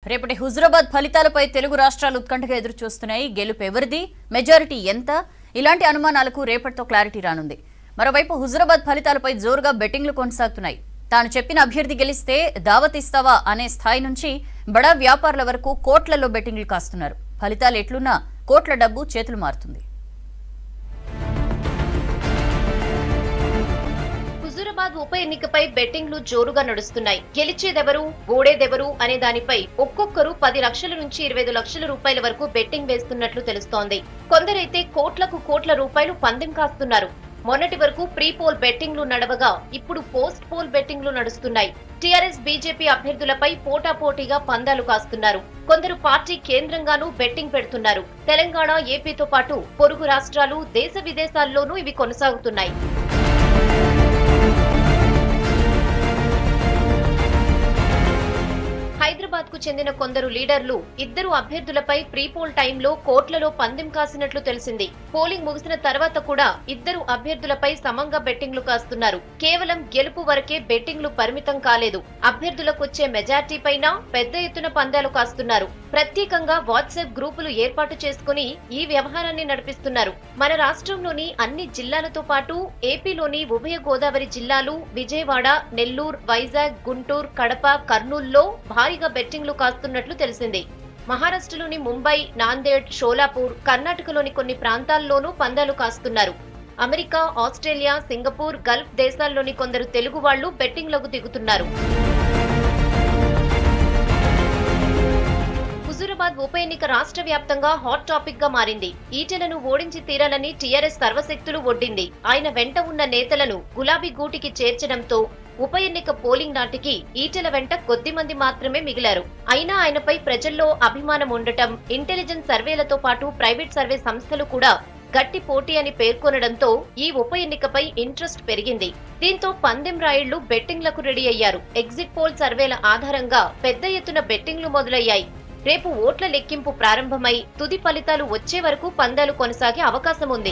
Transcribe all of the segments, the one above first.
రేపటి హుజురాబాద్ ఫలితాలపై తెలుగు రాష్ట్రాలు ఉత్కంఠగా ఎదురు చూస్తున్నాయి గెలుపు ఎవరిది మెజారిటీ ఎంత ఇలాంటి అనుమానాలకు రేపటితో క్లారిటీ రానుంది మరోవైపు హుజురాబాద్ ఫలితాలపై జోరుగా బెట్టింగ్లు కొనసాగుతున్నాయి తాను చెప్పిన అభ్యర్థి గెలిస్తే దావత్ ఇస్తావా అనే స్థాయి నుంచి బడా వ్యాపారుల వరకు కోట్లలో బెట్టింగ్లు కాస్తున్నారు ఫలితాలు ఎట్లున్నా కోట్ల డబ్బు చేతులు మారుతుంది హుజూరాబాద్ ఉప ఎన్నికపై బెట్టింగ్లు జోరుగా నడుస్తున్నాయి గెలిచేదెవరు ఓడేదెవరు అనే దానిపై ఒక్కొక్కరు పది లక్షల నుంచి ఇరవై ఐదు లక్షల రూపాయల వరకు బెట్టింగ్ వేస్తున్నట్లు తెలుస్తోంది కొందరైతే కోట్లకు కోట్ల రూపాయలు పందెం కాస్తున్నారు మొన్నటి వరకు ప్రీ పోల్ బెట్టింగ్లు నడవగా ఇప్పుడు పోస్ట్ పోల్ బెట్టింగ్లు నడుస్తున్నాయి టీఆర్ఎస్ బీజేపీ అభ్యర్థులపై పోటాపోటీగా పందాలు కాస్తున్నారు కొందరు పార్టీ కేంద్రంగానూ బెట్టింగ్ పెడుతున్నారు తెలంగాణ ఏపీతో పాటు పొరుగు రాష్ట్రాలు దేశ విదేశాల్లోనూ ఇవి కొనసాగుతున్నాయి హైదరాబాద్ కు చెందిన కొందరు లీడర్లు ఇద్దరు అభ్యర్థులపై ప్రీ పోల్ టైంలో కోట్లలో పందెం కాసినట్లు తెలిసింది పోలింగ్ ముగిసిన తర్వాత కూడా ఇద్దరు అభ్యర్థులపై సమంగా బెట్టింగ్లు కాస్తున్నారు కేవలం గెలుపు వరకే బెట్టింగ్లు పరిమితం కాలేదు అభ్యర్థులకు వచ్చే మెజార్టీ పైన పెద్ద ఎత్తున పందాలు కాస్తున్నారు ప్రత్యేకంగా వాట్సాప్ గ్రూపులు ఏర్పాటు చేసుకుని ఈ వ్యవహారాన్ని నడిపిస్తున్నారు మన రాష్ట్రంలోని అన్ని జిల్లాలతో పాటు ఏపీలోని ఉభయ గోదావరి జిల్లాలు విజయవాడ నెల్లూరు వైజాగ్ గుంటూరు కడప కర్నూల్లో భారీగా బెట్టింగ్లు కాస్తున్నట్లు తెలిసింది మహారాష్ట్రలోని ముంబై నాందేడ్ షోలాపూర్ కర్ణాటకలోని కొన్ని ప్రాంతాల్లోనూ పందాలు కాస్తున్నారు అమెరికా ఆస్ట్రేలియా సింగపూర్ గల్ఫ్ దేశాల్లోని కొందరు తెలుగు వాళ్లు బెట్టింగ్లకు దిగుతున్నారు హుజూరాబాద్ ఉప ఎన్నిక రాష్ట్ర వ్యాప్తంగా హాట్ టాపిక్ గా మారింది ఈటెలను ఓడించి తీరాలని టీఆర్ఎస్ సర్వశక్తులు ఒడ్డింది ఆయన వెంట ఉన్న నేతలను గులాబీ గూటికి చేర్చడంతో ఉప ఎన్నిక పోలింగ్ నాటికి ఈటెల వెంట కొద్ది మంది మాత్రమే మిగిలారు అయినా ఆయనపై ప్రజల్లో అభిమానం ఉండటం ఇంటెలిజెన్స్ సర్వేలతో పాటు ప్రైవేట్ సర్వే సంస్థలు కూడా గట్టి పోటీ అని పేర్కొనడంతో ఈ ఉప ఎన్నికపై ఇంట్రెస్ట్ పెరిగింది దీంతో పందెం రాయుళ్లు బెట్టింగ్లకు రెడీ అయ్యారు ఎగ్జిట్ పోల్ సర్వేల ఆధారంగా పెద్ద ఎత్తున బెట్టింగ్లు మొదలయ్యాయి రేపు ఓట్ల లెక్కింపు ప్రారంభమై తుది ఫలితాలు వచ్చే వరకు పందాలు కొనసాగే అవకాశం ఉంది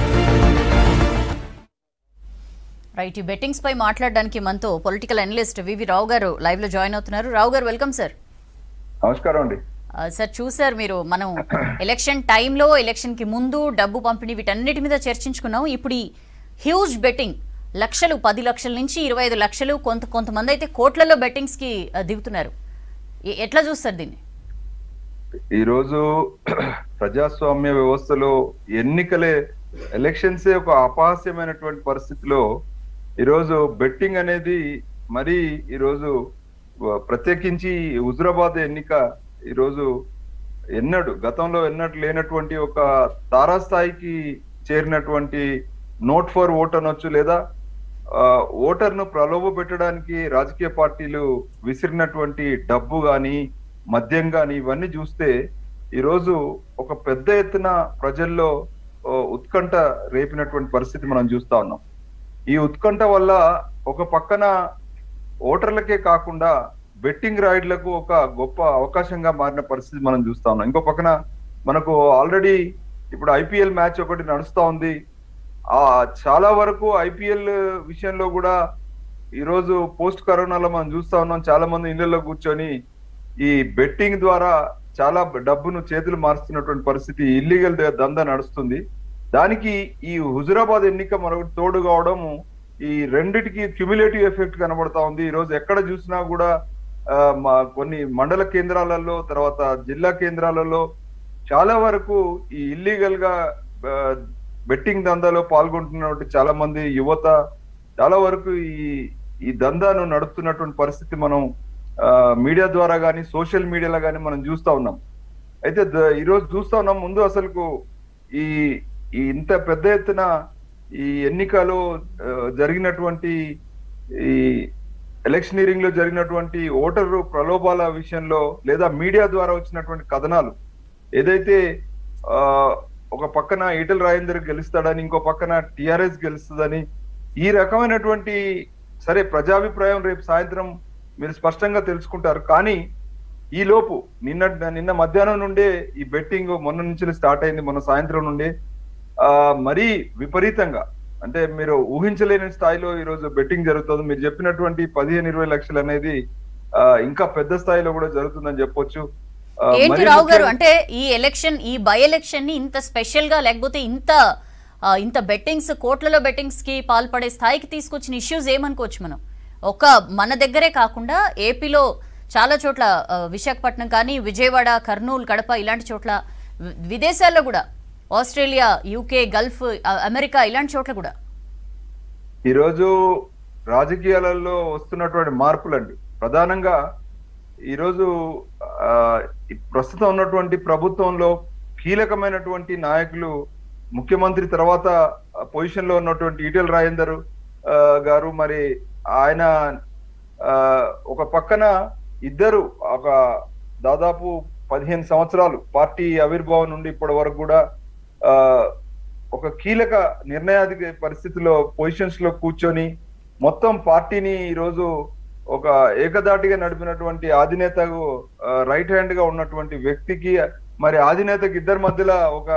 రైట్ ఈ బెట్టింగ్స్ పై మాట్లాడడానికి మనతో పొలిటికల్ అనలిస్ట్ వివి రావు గారు లైవ్ లో జాయిన్ అవుతున్నారు రావు గారు వెల్కమ్ సార్ నమస్కారం అండి ఆ, సార్ చూసారు మీరు మనం ఎలక్షన్ టైంలో ఎలక్షన్ కి ముందు డబ్బు పంపిణీ వీటన్నిటి మీద చర్చించుకున్నాం ఇప్పుడు ఈ హ్యూజ్ బెట్టింగ్ లక్షలు పది లక్షల నుంచి ఇరవై ఐదు లక్షలు కొంత కొంతమంది అయితే కోట్లలో బెట్టింగ్స్ కి ఆ, దిగుతున్నారు ఎ- ఎట్లా చూస్తారు దీన్ని ఈరోజు ప్రజాస్వామ్య వ్యవస్థలో ఎన్నికలే ఎలక్షన్సే ఒక అపహాస్యమైనటువంటి పరిస్థితిలో ఈరోజు బెట్టింగ్ అనేది మరీ ఈరోజు వ- ప్రత్యేకించి హుజురాబాద్ ఎన్నిక ఈరోజు ఎన్నడు గతంలో ఎన్నడు లేనటువంటి ఒక తారాస్థాయికి చేరినటువంటి నోట్ ఫర్ ఓట్ అనొచ్చు లేదా ఆ, ఓటర్ను ప్రలోభ పెట్టడానికి రాజకీయ పార్టీలు విసిరినటువంటి డబ్బు గాని మద్యం గాని ఇవన్నీ చూస్తే ఈరోజు ఒక పెద్ద ఎత్తున ప్రజల్లో ఓ, ఉత్కంఠ రేపినటువంటి పరిస్థితి మనం చూస్తా ఉన్నాం ఈ ఉత్కంఠ వల్ల ఒక పక్కన ఓటర్లకే కాకుండా బెట్టింగ్ రైడ్లకు ఒక గొప్ప అవకాశంగా మారిన పరిస్థితి మనం చూస్తా ఉన్నాం ఇంకో పక్కన మనకు ఆల్రెడీ ఇప్పుడు ఐపీఎల్ మ్యాచ్ ఒకటి నడుస్తా ఉంది ఆ చాలా వరకు ఐపీఎల్ విషయంలో కూడా ఈరోజు పోస్ట్ కరోనాలో మనం చూస్తా ఉన్నాం చాలా మంది ఇళ్లలో కూర్చొని ఈ బెట్టింగ్ ద్వారా చాలా డబ్బును చేతులు మారుస్తున్నటువంటి పరిస్థితి ఇల్లీగల్ దందా నడుస్తుంది దానికి ఈ హుజురాబాద్ ఎన్నిక మరొకటి తోడు కావడం ఈ రెండిటికి క్యుములేటివ్ ఎఫెక్ట్ కనబడతా ఉంది ఈ రోజు ఎక్కడ చూసినా కూడా ఆ, మా కొన్ని మండల కేంద్రాలలో తర్వాత జిల్లా కేంద్రాలలో చాలా వరకు ఈ ఇల్లీగల్ గా ఆ, బెట్టింగ్ దందాలో పాల్గొంటున్నటువంటి చాలా మంది యువత చాలా వరకు ఈ ఈ దందాను నడుపుతున్నటువంటి పరిస్థితి మనం ఆ, మీడియా ద్వారా కానీ సోషల్ మీడియాలో కానీ మనం చూస్తా ఉన్నాం అయితే ద- ఈ రోజు చూస్తా ఉన్నాం ముందు అసలుకు ఈ ఈ ఇంత పెద్ద ఎత్తున ఈ ఎన్నికలో ఆ, జరిగినటువంటి ఈ ఎలక్షనీరింగ్ లో జరిగినటువంటి ఓటరు ప్రలోభాల విషయంలో లేదా మీడియా ద్వారా వచ్చినటువంటి కథనాలు ఏదైతే ఆ ఒక పక్కన ఈటల రాజేందర్ గెలుస్తాడని ఇంకో పక్కన టిఆర్ఎస్ గెలుస్తుందని ఈ రకమైనటువంటి సరే ప్రజాభిప్రాయం రేపు సాయంత్రం మీరు స్పష్టంగా తెలుసుకుంటారు కానీ ఈ లోపు నిన్న నిన్న మధ్యాహ్నం నుండే ఈ బెట్టింగ్ మొన్న నుంచి స్టార్ట్ అయింది మొన్న సాయంత్రం నుండే ఆ మరీ విపరీతంగా అంటే మీరు ఊహించలేని స్థాయిలో ఈ రోజు బెట్టింగ్ జరుగుతుంది మీరు చెప్పినటువంటి పదిహేను ఇరవై లక్షలు అనేది ఆ, ఇంకా పెద్ద స్థాయిలో కూడా జరుగుతుందని చెప్పొచ్చు ఆ, ఏంటి మరీ రావు గారు ముఖ్యంగా- అంటే ఈ ఎలక్షన్ ఈ బై ఎలక్షన్ ని ఇంత స్పెషల్ గా లేకపోతే ఇంత ఆ, ఇంత బెట్టింగ్స్ కోట్లలో బెట్టింగ్స్ కి పాల్పడే స్థాయికి తీసుకొచ్చిన ఇష్యూస్ ఏమనుకోవచ్చు మనం ఒక మన దగ్గరే కాకుండా ఏపీలో చాలా చోట్ల ఆ, విశాఖపట్నం కానీ విజయవాడ కర్నూలు కడప ఇలాంటి చోట్ల వి- విదేశాల్లో కూడా ఆస్ట్రేలియా యూకే గల్ఫ్ ఆ, అమెరికా ఇలాంటి చోట్ల కూడా ఈరోజు రాజకీయాలలో వస్తున్నటువంటి మార్పులండి ప్రధానంగా ఈరోజు ఆ, ఈ ప్రస్తుతం ఉన్నటువంటి ప్రభుత్వంలో కీలకమైనటువంటి నాయకులు ముఖ్యమంత్రి తర్వాత పొజిషన్ లో ఉన్నటువంటి ఈటెల రాజేందర్ ఆ, గారు మరి ఆయన ఆ, ఒక పక్కన ఇద్దరు ఒక దాదాపు పదిహేను సంవత్సరాలు పార్టీ ఆవిర్భావం నుండి ఇప్పటి వరకు కూడా ఆ, ఒక కీలక నిర్ణయాధిక పరిస్థితిలో పొజిషన్స్ లో కూర్చొని మొత్తం పార్టీని ఈరోజు ఒక ఏకదాటిగా నడిపినటువంటి అధినేతకు రైట్ హ్యాండ్ గా ఉన్నటువంటి వ్యక్తికి మరి అధినేతకి ఇద్దరి మధ్యలో ఒక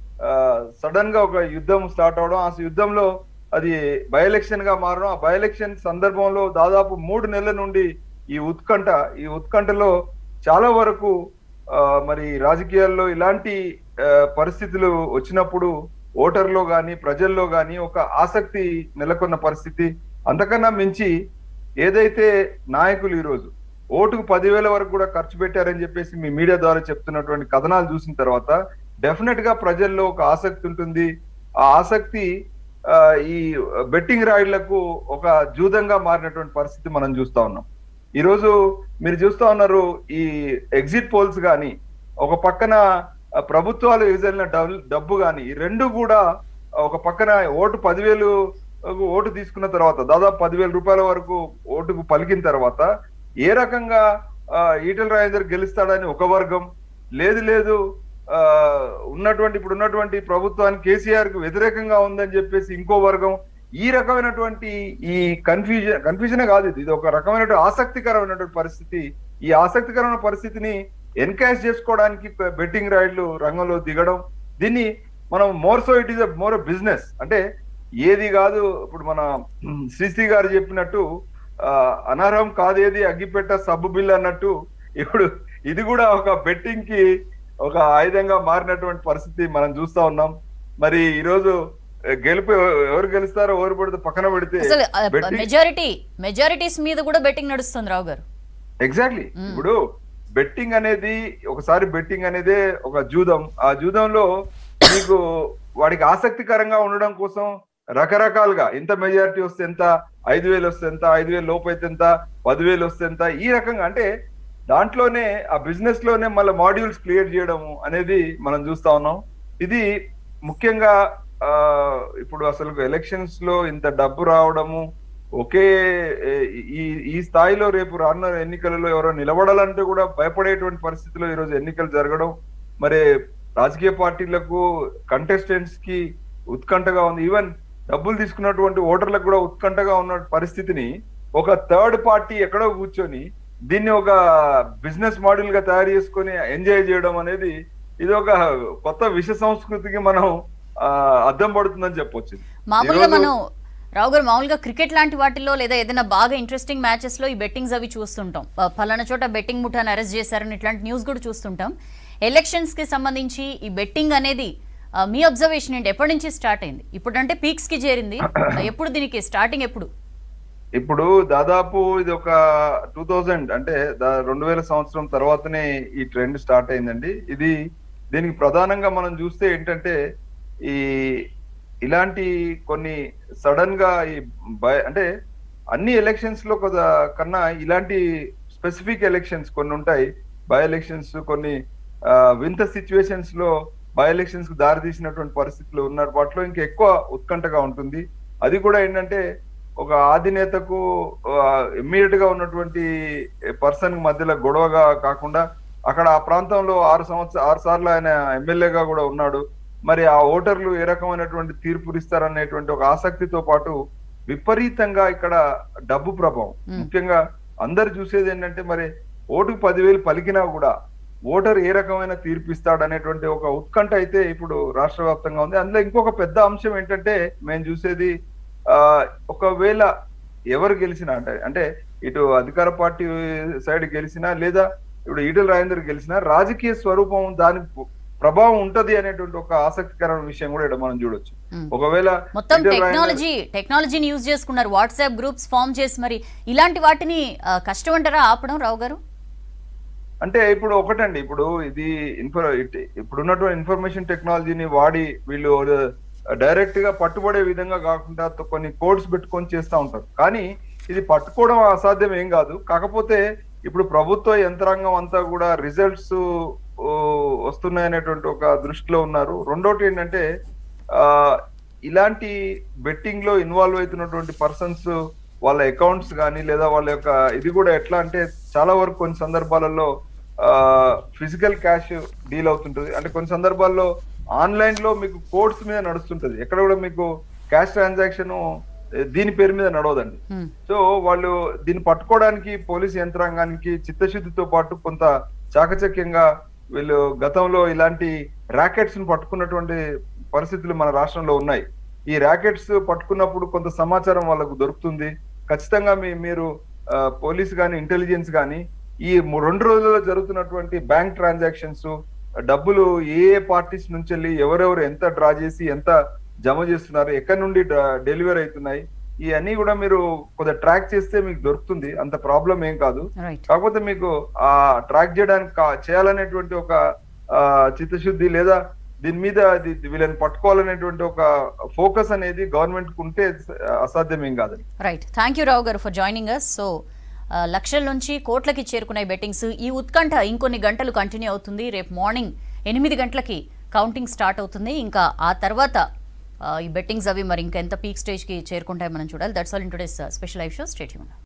సడన్ గా ఒక యుద్ధం స్టార్ట్ అవడం ఆ యుద్ధంలో అది బై ఎలక్షన్ గా మారడం ఆ బై ఎలక్షన్ సందర్భంలో దాదాపు మూడు నెలల నుండి ఈ ఉత్కంఠ ఈ ఉత్కంఠలో చాలా వరకు ఆ, మరి రాజకీయాల్లో ఇలాంటి ఆ, పరిస్థితులు వచ్చినప్పుడు ఓటర్లో గాని ప్రజల్లో గాని ఒక ఆసక్తి నెలకొన్న పరిస్థితి అంతకన్నా మించి ఏదైతే నాయకులు ఈరోజు ఓటుకు పదివేల వరకు కూడా ఖర్చు పెట్టారని చెప్పేసి మీ మీడియా ద్వారా చెప్తున్నటువంటి కథనాలు చూసిన తర్వాత డెఫినెట్ గా ప్రజల్లో ఒక ఆసక్తి ఉంటుంది ఆ ఆసక్తి ఆ, ఈ బెట్టింగ్ రాయిళ్లకు ఒక జూదంగా మారినటువంటి పరిస్థితి మనం చూస్తా ఉన్నాం ఈ రోజు మీరు చూస్తా ఉన్నారు ఈ ఎగ్జిట్ పోల్స్ గాని ఒక పక్కన ఆ, ప్రభుత్వాలు ఎగిరిన డబ్బు- డబ్బు గాని ఈ రెండు కూడా ఒక పక్కన ఓటు పదివేలు ఓటు తీసుకున్న తర్వాత దాదాపు పదివేల రూపాయల వరకు ఓటుకు పలికిన తర్వాత ఏ రకంగా ఆ, ఈటెల రాజేందర్ గెలుస్తాడని ఒక వర్గం లేదు లేదు ఆ, ఉన్నటువంటి ఇప్పుడు ఉన్నటువంటి ప్రభుత్వానికి కేసీఆర్ కు వ్యతిరేకంగా ఉందని చెప్పేసి ఇంకో వర్గం ఈ రకమైనటువంటి ఈ కన్ఫ్యూజన్ కన్ఫ్యూజన్ కాదు ఇది ఇది ఒక రకమైనటువంటి ఆసక్తికరమైనటువంటి పరిస్థితి ఈ ఆసక్తికరమైన పరిస్థితిని ఎన్కాష్ చేసుకోవడానికి బెట్టింగ్ రైడ్లు రంగంలో దిగడం దీన్ని మనం more so it is more business అంటే ఏది కాదు ఇప్పుడు మన ఉమ్, శ్రీశ్రీ గారు చెప్పినట్టు ఆ, అనర్హం కాదేది అగ్గిపెట్ట సబ్బు బిల్ అన్నట్టు ఇప్పుడు ఇది కూడా ఒక బెట్టింగ్ కి ఒక ఆయుధంగా మారినటువంటి పరిస్థితి మనం చూస్తా ఉన్నాం మరి ఈ రోజు ఆ, గెలుపు ఎవ- ఎవరు గెలుస్తారో ఎవరు పడితే పక్కన పెడితే అసలు betting- మెజారిటీ మెజారిటీస్ మీద కూడా బెట్టింగ్ నడుస్తుంది రావు గారు ఎగ్జాక్ట్లీ మ్మ్. ఇప్పుడు బెట్టింగ్ అనేది ఒకసారి బెట్టింగ్ అనేదే ఒక జూదం ఆ జూదంలో మీకు వాడికి ఆసక్తికరంగా ఉండడం కోసం రకరకాలుగా ఎంత మెజారిటీ వస్తే ఎంత ఐదు వేలు వస్తే ఎంత ఐదు వేలు లోపు అయితే ఎంత పదివేలు వస్తే ఎంత ఈ రకంగా అంటే దాంట్లోనే ఆ బిజినెస్ లోనే మళ్ళీ మాడ్యూల్స్ క్రియేట్ చేయడము అనేది మనం చూస్తా ఉన్నాం ఇది ముఖ్యంగా ఆ ఇప్పుడు అసలు ఎలక్షన్స్ లో ఇంత డబ్బు రావడము ఒకే ఏ, ఈ ఈ స్థాయిలో రేపు రానున్న ఎన్నికలలో ఎవరో నిలబడాలంటే కూడా భయపడేటువంటి పరిస్థితిలో ఈ రోజు ఎన్నికలు జరగడం మరి రాజకీయ పార్టీలకు కంటెస్టెంట్స్ కి ఉత్కంఠగా ఉంది ఈవెన్ డబ్బులు తీసుకున్నటువంటి ఓటర్లకు కూడా ఉత్కంఠగా ఉన్న పరిస్థితిని ఒక థర్డ్ పార్టీ ఎక్కడో కూర్చొని దీన్ని ఒక బిజినెస్ మోడల్ గా తయారు చేసుకొని ఎంజాయ్ చేయడం అనేది ఇది ఒక కొత్త విష సంస్కృతికి మనం ఆ, అద్దం పడుతుందని చెప్పొచ్చు మామూలుగా ఈరోజు- మనం రావు గారు మామూలుగా క్రికెట్ లాంటి వాటిల్లో లేదా ఏదైనా బాగా ఇంట్రెస్టింగ్ మ్యాచెస్ లో ఈ బెట్టింగ్స్ అవి చూస్తుంటాం ఆ, ఫలానా చోట బెట్టింగ్ ముఠాను అరెస్ట్ చేశారని ఇట్లాంటి న్యూస్ కూడా చూస్తుంటాం ఎలక్షన్స్ కి సంబంధించి ఈ బెట్టింగ్ అనేది ఆ, మీ అబ్జర్వేషన్ ఏంటి ఎప్పటి నుంచి స్టార్ట్ అయింది ఇప్పుడు అంటే పీక్స్ కి చేరింది ఆ, ఎప్పుడు దీనికి స్టార్టింగ్ ఎప్పుడు ఇప్పుడు దాదాపు ఇది ఒక టూ థౌజండ్ అంటే దా- రెండు వేల సంవత్సరం తర్వాతనే ఈ ట్రెండ్ స్టార్ట్ అయిందండి ఇది దీనికి ప్రధానంగా మనం చూస్తే ఏంటంటే ఈ ఇలాంటి కొన్ని సడన్ గా ఈ భయ అంటే అన్ని ఎలక్షన్స్ లో కొద్ది కన్నా ఇలాంటి స్పెసిఫిక్ ఎలక్షన్స్ కొన్ని ఉంటాయి బై ఎలక్షన్స్ కొన్ని ఆ, వింత సిచ్యువేషన్స్ లో బై ఎలక్షన్స్ కు దారి తీసినటువంటి పరిస్థితులు ఉన్న వాటిలో ఇంకా ఎక్కువ ఉత్కంఠగా ఉంటుంది అది కూడా ఏంటంటే ఒక అధినేతకు ఇమ్మీడియట్ గా ఉన్నటువంటి పర్సన్ మధ్యలో గొడవగా కాకుండా అక్కడ ఆ ప్రాంతంలో ఆరు సంవత్సరం ఆరు సార్లు ఆయన ఎమ్మెల్యేగా కూడా ఉన్నాడు మరి ఆ ఓటర్లు ఏ రకమైనటువంటి తీర్పు ఇస్తారనేటువంటి ఒక ఆసక్తితో పాటు విపరీతంగా ఇక్కడ డబ్బు ప్రభావం మ్మ్. ముఖ్యంగా అందరు చూసేది ఏంటంటే మరి ఓటుకు పదివేలు పలికినా కూడా ఓటర్ ఏ రకమైన తీర్పు ఇస్తాడు అనేటువంటి ఒక ఉత్కంఠ అయితే ఇప్పుడు రాష్ట్ర వ్యాప్తంగా ఉంది అందులో ఇంకొక పెద్ద అంశం ఏంటంటే మేము చూసేది ఆ ఒకవేళ ఎవరు గెలిచినా అంటే అంటే ఇటు అధికార పార్టీ సైడ్ గెలిచినా లేదా ఇప్పుడు ఈటల రాజేందర్ గెలిచినా రాజకీయ స్వరూపం దాని ప్రభావం ఉంటది అనేటువంటి ఒక ఆసక్తికరమైన విషయం కూడా ఇక్కడ మనం చూడొచ్చు మ్మ్. ఒకవేళ మొత్తం ఈటెల రాజేందర్- టెక్నాలజీ టెక్నాలజీని యూజ్ చేసుకున్నారు వాట్సాప్ గ్రూప్స్ ఫామ్ చేసి మరి ఇలాంటి వాటిని ఆ, కష్టం అంటారా ఆపడం రావు గారు అంటే ఇప్పుడు ఒకటండి ఇప్పుడు ఇది ఇన్ఫర్ ఇప్పుడు ఉన్నటువంటి ఇన్ఫర్మేషన్ టెక్నాలజీని వాడి వీళ్ళు డైరెక్ట్ గా పట్టుబడే విధంగా కాకుండా తో- కొన్ని కోడ్స్ పెట్టుకొని చేస్తూ ఉంటారు కానీ ఇది పట్టుకోవడం అసాధ్యం ఏం కాదు కాకపోతే ఇప్పుడు ప్రభుత్వ యంత్రాంగం అంతా కూడా రిజల్ట్స్ వస్తున్నాయనేటువంటి ఒక దృష్టిలో ఉన్నారు రెండోటి ఏంటంటే ఆ ఇలాంటి బెట్టింగ్ లో ఇన్వాల్వ్ అవుతున్నటువంటి పర్సన్స్ వాళ్ళ అకౌంట్స్ కానీ లేదా వాళ్ళ యొక్క ఇది కూడా ఎట్లా అంటే చాలా వరకు కొన్ని సందర్భాలలో ఫిజికల్ క్యాష్ డీల్ అవుతుంటది అంటే కొన్ని సందర్భాల్లో ఆన్లైన్ లో మీకు కోడ్స్ మీద నడుస్తుంటది ఎక్కడ కూడా మీకు క్యాష్ ట్రాన్సాక్షన్ దీని పేరు మీద నడవదండి మ్మ్. సో వాళ్ళు దీన్ని పట్టుకోవడానికి పోలీస్ యంత్రాంగానికి చిత్తశుద్ధితో పాటు కొంత చాకచక్యంగా వీళ్ళు గతంలో ఇలాంటి ర్యాకెట్స్ ను పట్టుకున్నటువంటి పరిస్థితులు మన రాష్ట్రంలో ఉన్నాయి ఈ ర్యాకెట్స్ పట్టుకున్నప్పుడు కొంత సమాచారం వాళ్ళకు దొరుకుతుంది ఖచ్చితంగా మీ మీరు ఆ, పోలీస్ కానీ ఇంటెలిజెన్స్ కానీ ఈ ము- రెండు రోజుల్లో జరుగుతున్నటువంటి బ్యాంక్ ట్రాన్సాక్షన్స్ డబ్బులు ఏ ఏ పార్టీస్ నుంచి వెళ్ళి ఎవరెవరు ఎంత డ్రా చేసి ఎంత జమ చేస్తున్నారు ఎక్కడి నుండి డెలివరీ అవుతున్నాయి ఇవన్నీ కూడా మీరు కొద్దిగా ట్రాక్ చేస్తే మీకు దొరుకుతుంది అంత ప్రాబ్లం ఏం కాదు రైట్ కాకపోతే మీకు ఆ ట్రాక్ చేయడానికి కా- చేయాలనేటువంటి ఒక ఆ, చిత్తశుద్ధి లేదా దీని మీద ఇది- వీళ్ళని పట్టుకోవాలనేటువంటి ఒక ఫోకస్ అనేది గవర్నమెంట్ కు ఉంటే అసాధ్యం ఏం కాదండి రైట్ థ్యాంక్ యూ రావు గారు ఫర్ జాయినింగ్ అస్ సో ఆ, లక్షల నుంచి కోట్లకి చేరుకున్నాయి బెట్టింగ్స్ ఈ ఉత్కంఠ ఇంకొన్ని గంటలు కంటిన్యూ అవుతుంది రేపు మార్నింగ్ ఎనిమిది గంటలకి కౌంటింగ్ స్టార్ట్ అవుతుంది ఇంకా ఆ తర్వాత ఆ, ఈ బెట్టింగ్స్ అవి మరి ఇంకా ఎంత పీక్ స్టేజ్కి చేరుకుంటాయో మనం చూడాలి that's all in today's special live show state